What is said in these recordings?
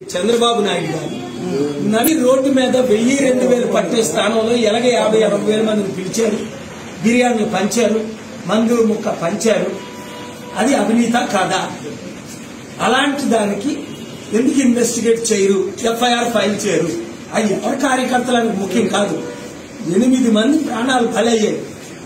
చంద్రబాబు నాయుడు గారు నడి రోడ్డు మీద వెయ్యి రెండు వేలు పట్టే స్థానంలో ఎలాగ యాభై అరవై వేల మందిని పిలిచారు బిర్యానీలు పంచారు మందు ముక్క పంచారు అది అవినీత కాదా అలాంటి దానికి ఎందుకు ఇన్వెస్టిగేట్ చేయరు ఎఫ్ఐఆర్ ఫైల్ చేయరు అది ఎవరి కార్యకర్తలకు ముఖ్యం కాదు ఎనిమిది మంది ప్రాణాలు బలయ్యాయి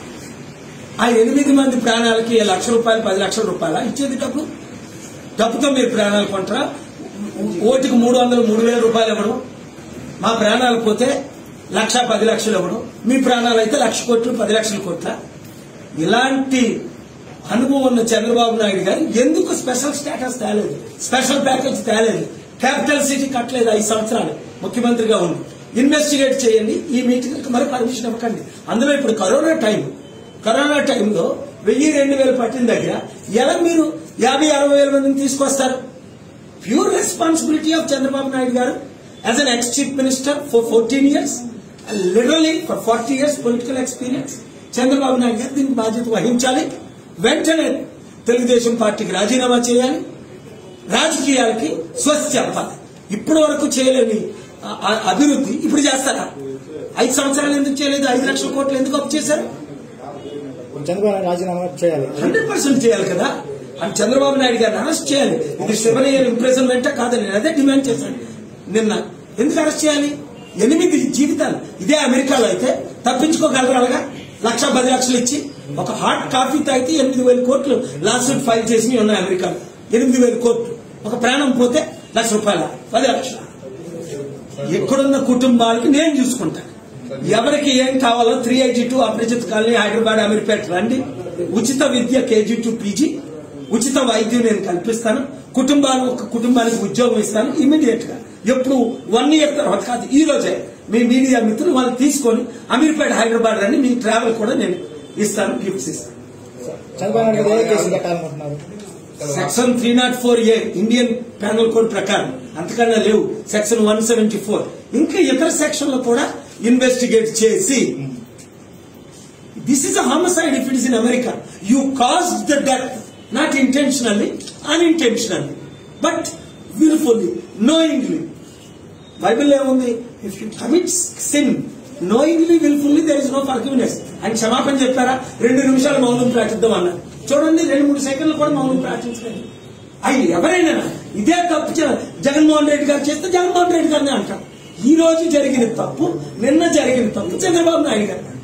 ఆ ఎనిమిది మంది ప్రాణాలకి లక్ష రూపాయలు పది లక్షల రూపాయల ఇచ్చేది డబ్బు డబ్బుతో మీరు ప్రాణాలు కొంటారా ఓటుకు మూడు వందలు మూడు వేల రూపాయలు ఇవ్వడం మా ప్రాణాలు పోతే లక్ష పది లక్షలు ఇవ్వడం మీ ప్రాణాలు అయితే లక్ష కోట్లు పది లక్షల కోట్ల ఇలాంటి అనుభవం ఉన్న చంద్రబాబు నాయుడు గారు ఎందుకు స్పెషల్ స్టేటస్ తేలేదు స్పెషల్ ప్యాకేజ్ తేలేదు క్యాపిటల్ సిటీ కట్టలేదు ఐదు సంవత్సరాలు ముఖ్యమంత్రిగా ఉంది ఇన్వెస్టిగేట్ చేయండి ఈ మీటింగ్ మరి పర్మిషన్ ఇవ్వకండి అందులో ఇప్పుడు కరోనా టైం కరోనా టైంలో వెయ్యి రెండు వేలు పట్టిన దగ్గర ఎలా మీరు యాభై అరవై వేల మందిని తీసుకొస్తారు pure responsibility of Chandrababu Naidu garu as an ex chief minister for fourteen years literally for forty years political experience Chandrababu Naidu garu దీనికి బాధ్యత వహించాలి వెంటనే తెలుగుదేశం పార్టీకి రాజీనామా చేయాలి రాజకీయాలకి స్వస్థ చెప్పాలి ఇప్పటి వరకు చేయలేని ఆ- ఆ అభివృద్ధి ఇప్పుడు చేస్తారా ఐదు సంవత్సరాలు ఎందుకు చేయలేదు ఐదు లక్షల కోట్లు ఎందుకు అప్పు చేశారు చంద్రబాబు నాయుడు రాజీనామా చేయాలి హండ్రెడ్ పర్సెంట్ చేయాలి కదా అని చంద్రబాబు నాయుడు గారిని అరెస్ట్ చేయాలి ఇది సెవెన్ ఇయర్ ఇంప్రెజన్మెంట్ కాదని నేను అదే డిమాండ్ చేశాను నిన్న ఎందుకు అరెస్ట్ చేయాలి ఎనిమిది జీవితాలు ఇదే అమెరికాలో అయితే తప్పించుకోగలరు అలాగా లక్ష పది లక్షలు ఇచ్చి ఒక హాట్ కాఫీ తాగితే ఎనిమిది వేల కోట్లు లాస్ట్ ఫైల్ చేసి ఉన్నాయి అమెరికాలో ఎనిమిది వేల కోట్లు ఒక ప్రాణం పోతే లక్ష రూపాయల పది లక్షల ఎక్కడున్న కుటుంబాలకి నేను చూసుకుంటాను ఎవరికి ఏం కావాలో three eighty two Aprajit colony Hyderabad Ameerpet రండి ఉచిత విద్య కేజీ టు పీజీ ఉచిత వైద్యం నేను కల్పిస్తాను కుటుంబాలు ఒక కుటుంబానికి ఉద్యోగం ఇస్తాను ఇమీడియట్ గా ఎప్పుడు వన్ ఇయర్ తర్వాత కాదు ఈ రోజే మీ మీడియా మిత్రులు వాళ్ళు తీసుకొని అమీర్పేట హైదరాబాద్ రండి మీ ట్రావెల్ కూడా నేను ఇస్తాను గిఫ్ట్స్ ఇస్తాను చంద్రబాబు నాయుడు గారు ఏ కేసు కట్టాలనుకుంటున్నారు section three nought four A Indian penal code ప్రకారం అంతకన్నా లేవు సెక్షన్ వన్ సెవెంటీ ఫోర్ ఇంకా ఇతర సెక్షన్లు కూడా ఇన్వెస్టిగేట్ చేసి this is a homicide if it is in America you cause the death not intentionally unintentionally but wilfully knowingly bible ఏముంది if you commit sin knowingly wilfully there is no forgiveness ఆయన క్షమాపణ చెప్పారా రెండు నిమిషాలు మౌనం ప్రార్థిద్దాం అన్నారు చూడండి రెండు మూడు సెకండ్లు కూడా మౌనం ప్రార్థించండి అయ్యి ఎవరైనా ఇదే తప్పు చే- జగన్మోహన్ రెడ్డి గారు చేస్తే జగన్మోహన్ రెడ్డి గారిని అంటారు ఈ రోజు జరిగిన తప్పు నిన్న జరిగిన తప్పు చంద్రబాబు నాయుడు గారు